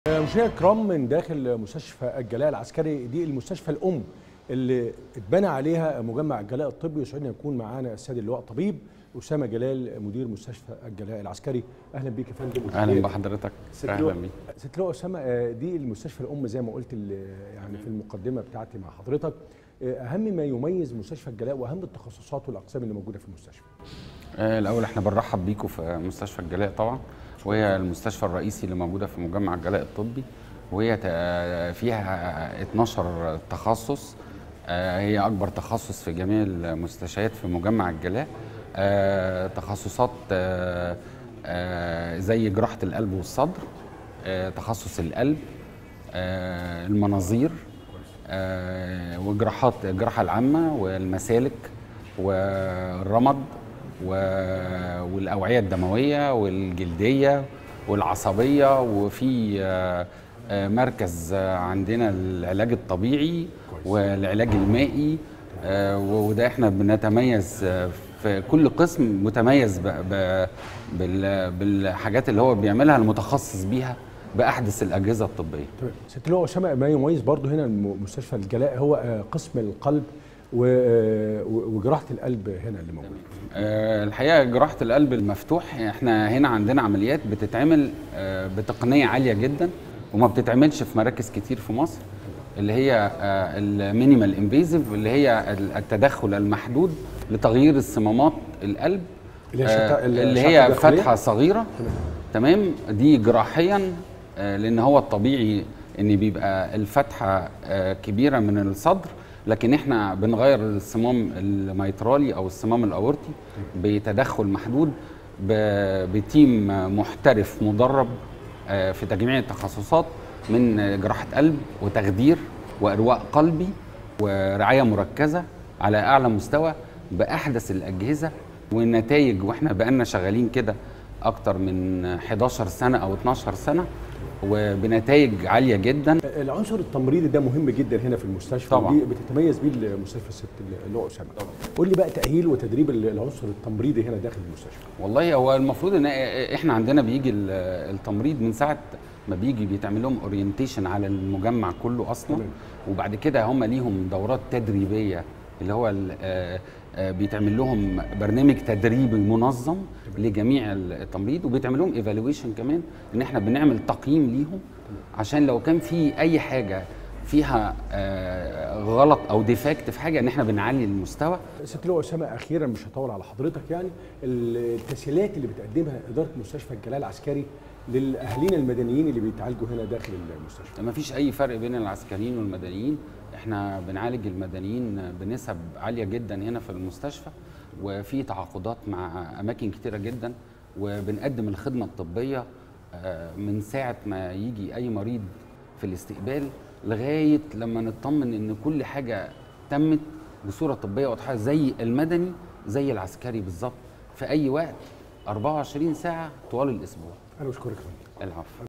مشاهدينا الكرام من داخل مستشفى الجلاء العسكري دي المستشفى الام اللي اتبنى عليها مجمع الجلاء الطبي يسعدنا يكون معانا السيد اللواء طبيب اسامه جلال مدير مستشفى الجلاء العسكري اهلا بيك يا فندم اهلا بحضرتك ست اهلا لواء- بيك ست لواء اسامه آه، دي المستشفى الام زي ما قلت ال- يعني في المقدمه بتاعتي مع حضرتك آه، اهم ما يميز مستشفى الجلاء واهم التخصصات والاقسام اللي موجوده في المستشفى آه، الاول احنا بنرحب بيكم في مستشفى الجلاء طبعا وهي المستشفى الرئيسي اللي موجوده في مجمع الجلاء الطبي وهي تا- فيها 12 تخصص آه، هي اكبر تخصص في جميع المستشفيات في مجمع الجلاء آه، تخصصات آه، آه، زي جراحه القلب والصدر آه، تخصص القلب آه، المناظير آه، وجراحات الجراحه العامه والمسالك والرمد و- والاوعيه الدمويه والجلديه والعصبيه وفي آه، آه، مركز آه، عندنا العلاج الطبيعي والعلاج المائي آه، وده احنا بنتميز آه، في كل قسم متميز ب- ب- بال- بالحاجات اللي هو بيعملها المتخصص بيها باحدث الاجهزه الطبيه تمام ست لواء اسامه ما يميز برضو هنا الم- مستشفى الجلاء هو آه، قسم القلب و- آه، و- وجراحه القلب هنا اللي موجود آه، الحقيقه جراحه القلب المفتوح احنا هنا عندنا عمليات بتتعمل آه، بتقنيه عاليه جدا وما بتتعملش في مراكز كتير في مصر اللي هي المينيمال انفيزيف اللي هي ال- التدخل المحدود لتغيير الصمامات القلب اللي هي آه، شتا- اللي الشقة هي الداخلية؟ فتحه صغيره تمام دي جراحيا آه، لان هو الطبيعي ان بيبقى الفتحه آه، كبيره من الصدر لكن احنا بنغير الصمام الميترالي او الصمام الاورطي بتدخل محدود ب- بتيم محترف مدرب آه، في تجميع التخصصات من آه، جراحه قلب وتخدير وارواء قلبي ورعايه مركزه على اعلى مستوى باحدث الاجهزه والنتائج واحنا بقالنا شغالين كده اكتر من 11 سنه او 12 سنه وبنتائج عاليه جدا العنصر التمريضي ده مهم جدا هنا في المستشفى طبعاً. ودي بتتميز بيه المستشفى الست اللواء اسامه قول لي بقى تاهيل وتدريب العنصر التمريضي هنا داخل المستشفى والله هو المفروض ان احنا عندنا بيجي ال- التمريض من ساعه ما بيجي بيتعمل لهم اورينتيشن على المجمع كله اصلا تمام. وبعد كده هم ليهم دورات تدريبيه اللي هو ال- آه، آه، بيتعمل لهم برنامج تدريبي منظم لجميع التمريض وبيتعمل لهم ايفالويشن كمان ان احنا بنعمل تقييم ليهم عشان لو كان في اي حاجه فيها آه، غلط او ديفكت في حاجه ان احنا بنعلي المستوى ست لواء اسامه اخيرا مش هطول على حضرتك يعني التسهيلات اللي بتقدمها اداره مستشفى الجلاء العسكري للاهالينا المدنيين اللي بيتعالجوا هنا داخل المستشفى ما فيش اي فرق بين العسكريين والمدنيين احنا بنعالج المدنيين بنسب عاليه جدا هنا في المستشفى وفي تعاقدات مع اماكن كتيره جدا وبنقدم الخدمه الطبيه آه، من ساعه ما يجي اي مريض في الاستقبال لغايه لما نطمن ان كل حاجه تمت بصوره طبيه واضحه زي المدني زي العسكري بالظبط في اي وقت 24 ساعه طوال الاسبوع انا بشكرك يا فندم العفو